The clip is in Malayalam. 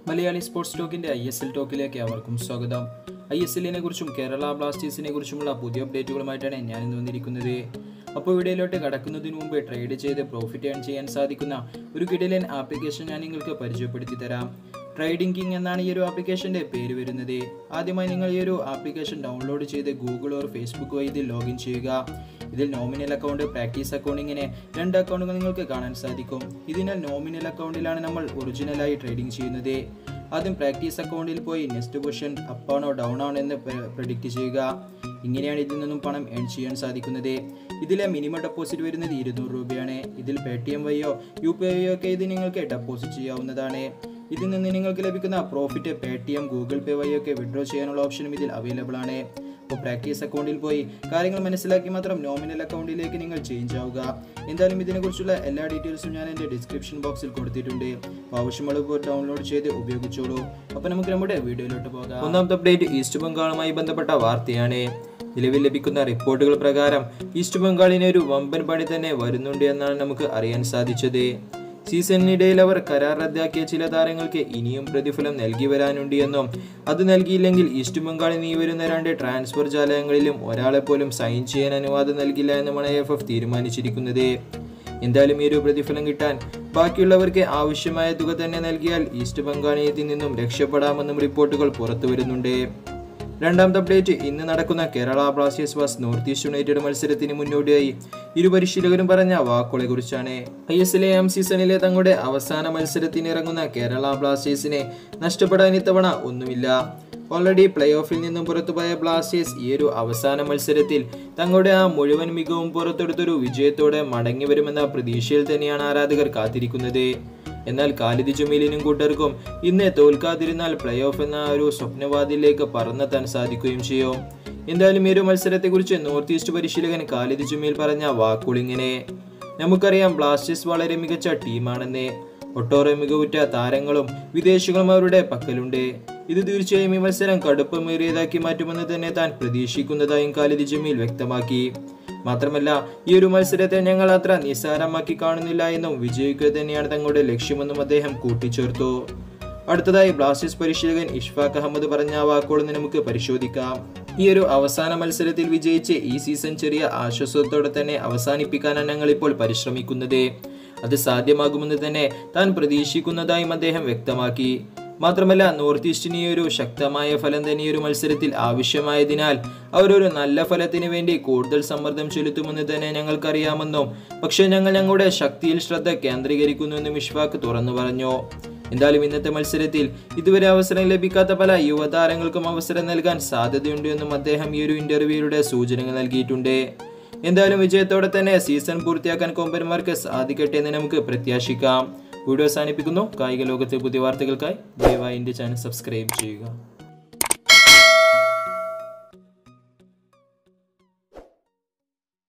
മലയാളി സ്പോർട്സ് ടോക്കിന്റെ ഐ എസ് എൽ ടോക്കിലേക്ക് അവർക്കും സ്വാഗതം ഐ എസ് എല്ലിനെ കുറിച്ചും കേരള ബ്ലാസ്റ്റേഴ്സിനെ കുറിച്ചുമുള്ള പുതിയ അപ്ഡേറ്റുകളുമായിട്ടാണ് ഞാൻ ഇന്ന് വന്നിരിക്കുന്നത് അപ്പോൾ വീഡിയോയിലോട്ട് കടക്കുന്നതിന് മുമ്പ് ട്രേഡ് ചെയ്ത് പ്രോഫിറ്റ് ഏൺ ചെയ്യാൻ സാധിക്കുന്ന ഒരു കിടിലൻ ആപ്ലിക്കേഷൻ ഞാൻ നിങ്ങൾക്ക് പരിചയപ്പെടുത്തി തരാം ട്രേഡിംഗ് കിങ് എന്നാണ് ഈ ഒരു ആപ്ലിക്കേഷന്റെ പേര് വരുന്നത് ആദ്യമായി നിങ്ങൾ ഈ ഒരു ആപ്ലിക്കേഷൻ ഡൗൺലോഡ് ചെയ്ത് ഗൂഗിൾ ഓർ ഫേസ്ബുക്ക് വഴി ഇതിൽ ലോഗിൻ ചെയ്യുക ഇതിൽ നോമിനൽ അക്കൗണ്ട് പ്രാക്ടീസ് അക്കൗണ്ട് ഇങ്ങനെ രണ്ട് അക്കൗണ്ടുകൾ നിങ്ങൾക്ക് കാണാൻ സാധിക്കും ഇതിനാൽ നോമിനൽ അക്കൗണ്ടിലാണ് നമ്മൾ ഒറിജിനലായി ട്രേഡിംഗ് ചെയ്യുന്നത് ആദ്യം പ്രാക്ടീസ് അക്കൗണ്ടിൽ പോയി നെക്സ്റ്റ് പൊസിഷൻ അപ്പ് ആണോ ഡൗൺ ആണോ എന്ന് പ്രഡിക്റ്റ് ചെയ്യുക ഇങ്ങനെയാണ് ഇതിൽ നിന്നും പണം ഏൺ ചെയ്യാൻ സാധിക്കുന്നത് ഇതിലെ മിനിമം ഡെപ്പോസിറ്റ് വരുന്നത് ഇരുന്നൂറ് രൂപയാണ് ഇതിൽ പേ ടി എം വഴിയോ യു പി ഐ വഴിയോ ഒക്കെ ഇത് നിങ്ങൾക്ക് ഡെപ്പോസിറ്റ് ചെയ്യാവുന്നതാണ് ഇതിൽ നിന്ന് നിങ്ങൾക്ക് ലഭിക്കുന്ന profit Paytm Google Pay വഴിയൊക്കെ വിഡ്രോ ചെയ്യാനുള്ള ഓപ്ഷനും ഇതിൽ അവൈലബിൾ ആണ് അപ്പോൾ പ്രാക്ടീസ് അക്കൗണ്ടിൽ പോയി കാര്യങ്ങൾ മനസ്സിലാക്കി മാത്രം നോമിനൽ അക്കൗണ്ടിലേക്ക് നിങ്ങൾ ചേഞ്ച് ആവുക എന്തായാലും ഇതിനെക്കുറിച്ചുള്ള എല്ലാ ഡീറ്റെയിൽസും ഞാൻ എൻ്റെ ഡിസ്ക്രിപ്ഷൻ ബോക്സിൽ കൊടുത്തിട്ടുണ്ട് അപ്പോൾ ആവശ്യമുള്ളപ്പോൾ ഡൗൺലോഡ് ചെയ്ത് ഉപയോഗിച്ചോളൂ അപ്പോൾ നമുക്ക് നമ്മുടെ വീഡിയോയിലോട്ട് പോകാം ഒന്നാമത്തെ അപ്ഡേറ്റ് ഈസ്റ്റ് ബംഗാളുമായി ബന്ധപ്പെട്ട വാർത്തയാണ് നിലവിൽ ലഭിക്കുന്ന റിപ്പോർട്ടുകൾ പ്രകാരം ഈസ്റ്റ് ബംഗാളിന് ഒരു വമ്പൻ പണി തന്നെ വരുന്നുണ്ട് എന്നാണ് നമുക്ക് അറിയാൻ സാധിച്ചത് സീസണിനിടയിൽ അവർ കരാർ റദ്ദാക്കിയ ചില താരങ്ങൾക്ക് ഇനിയും പ്രതിഫലം നൽകി വരാനുണ്ട് എന്നും അത് നൽകിയില്ലെങ്കിൽ ഈസ്റ്റ് ബംഗാളിന് ഈ വരുന്ന രണ്ട് ട്രാൻസ്ഫർ ജാലകങ്ങളിലും ഒരാളെ പോലും സൈൻ ചെയ്യാൻ അനുവാദം നൽകില്ല എന്നുമാണ് എഫ് എഫ് തീരുമാനിച്ചിരിക്കുന്നത് എന്തായാലും ഈ ഒരു പ്രതിഫലം കിട്ടാൻ ബാക്കിയുള്ളവർക്ക് ആവശ്യമായ തുക തന്നെ നൽകിയാൽ ഈസ്റ്റ് ബംഗാളിൽ ഇതിൽ നിന്നും രക്ഷപ്പെടാമെന്നും റിപ്പോർട്ടുകൾ പുറത്തു വരുന്നുണ്ട് രണ്ടാമത്തെ അപ്ഡേറ്റ് ഇന്ന് നടക്കുന്ന Kerala Blasters vs North East United മത്സരത്തിന് മുന്നോടിയായി ഇരു പരിശീലകരും പറഞ്ഞ വാക്കുകളെ കുറിച്ചാണ് ഐ എസ് എൽ എം സീസണിലെ തങ്ങളുടെ അവസാന മത്സരത്തിന് ഇറങ്ങുന്ന കേരള ബ്ലാസ്റ്റേഴ്സിനെ നഷ്ടപ്പെടാൻ ഇത്തവണ ഒന്നുമില്ല ഓൾറെഡി പ്ലേ ഓഫിൽ നിന്നും പുറത്തുപോയ ബ്ലാസ്റ്റേഴ്സ് ഈ ഒരു അവസാന മത്സരത്തിൽ തങ്ങളുടെ ആ മുഴുവൻ മികവും പുറത്തെടുത്തൊരു വിജയത്തോടെ മടങ്ങി വരുമെന്ന പ്രതീക്ഷയിൽ തന്നെയാണ് ആരാധകർ കാത്തിരിക്കുന്നത് എന്നാൽ കാലിദ് ജമീലിനും കൂട്ടർക്കും ഇന്ന് തോൽക്കാതിരുന്നാൽ പ്ലേ ഓഫ് എന്ന ഒരു സ്വപ്നവാദിലേക്ക് പറന്നെത്താൻ സാധിക്കുകയും ചെയ്യും എന്തായാലും ഈ ഒരു മത്സരത്തെക്കുറിച്ച് നോർത്ത് ഈസ്റ്റ് പരിശീലകൻ കാലിദ് ജമീൽ പറഞ്ഞ വാക്കുളിങ്ങനെ നമുക്കറിയാം ബ്ലാസ്റ്റേഴ്സ് വളരെ മികച്ച ടീമാണെന്ന് ഒട്ടേറെ മികവുറ്റ താരങ്ങളും വിദേശികളും അവരുടെ പക്കലുണ്ട് ഇത് തീർച്ചയായും ഈ മത്സരം കടുപ്പമേറിയതാക്കി മാറ്റുമെന്ന് തന്നെ താൻ പ്രതീക്ഷിക്കുന്നതായും കാലിദ് ജമീൽ വ്യക്തമാക്കി മാത്രമല്ല ഈ ഒരു മത്സരത്തെ ഞങ്ങൾ അത്ര നിസ്സാരമാക്കി കാണുന്നില്ല എന്നും വിജയിക്കുക തന്നെയാണ് തങ്ങളുടെ ലക്ഷ്യമെന്നും അദ്ദേഹം കൂട്ടിച്ചേർത്തു അടുത്തതായി ബ്ലാസ്റ്റേഴ്സ് പരിശീലകൻ ഇഷ്ഫാഖ് അഹമ്മദ് പറഞ്ഞ വാക്കുകൾ നമുക്ക് പരിശോധിക്കാം ഈ ഒരു അവസാന മത്സരത്തിൽ വിജയിച്ച് ഈ സീസൺ ചെറിയ ആശ്വാസത്തോടെ തന്നെ അവസാനിപ്പിക്കാനാണ് ഞങ്ങൾ ഇപ്പോൾ പരിശ്രമിക്കുന്നത് അത് സാധ്യമാകുമെന്ന് തന്നെ താൻ പ്രതീക്ഷിക്കുന്നതായും അദ്ദേഹം വ്യക്തമാക്കി മാത്രമല്ല നോർത്ത് ഈസ്റ്റിന് ഈ ഒരു ശക്തമായ ഫലം തന്നെ ഈ ഒരു മത്സരത്തിൽ ആവശ്യമായതിനാൽ അവരൊരു നല്ല ഫലത്തിന് വേണ്ടി കൂടുതൽ സമ്മർദ്ദം ചെലുത്തുമെന്ന് തന്നെ ഞങ്ങൾക്കറിയാമെന്നും പക്ഷേ ഞങ്ങൾ ഞങ്ങളുടെ ശക്തിയിൽ ശ്രദ്ധ കേന്ദ്രീകരിക്കുന്നുവെന്നും ഇഷ്ഫാഖ് തുറന്നു പറഞ്ഞു എന്തായാലും ഇന്നത്തെ മത്സരത്തിൽ ഇതുവരെ അവസരം ലഭിക്കാത്ത പല യുവതാരങ്ങൾക്കും അവസരം നൽകാൻ സാധ്യതയുണ്ട് എന്നും അദ്ദേഹം ഈ ഒരു ഇന്റർവ്യൂയിലൂടെ സൂചനകൾ നൽകിയിട്ടുണ്ട് എന്തായാലും വിജയത്തോടെ തന്നെ സീസൺ പൂർത്തിയാക്കാൻ കൊമ്പന്മാർക്ക് സാധിക്കട്ടെ എന്ന് നമുക്ക് പ്രത്യാശിക്കാം വീഡിയോ അവസാനിപ്പിക്കുന്നു കായിക ലോകത്തെ പുതിയ വാർത്തകൾക്കായി ദയവായി എൻ്റെ ചാനൽ സബ്സ്ക്രൈബ് ചെയ്യുക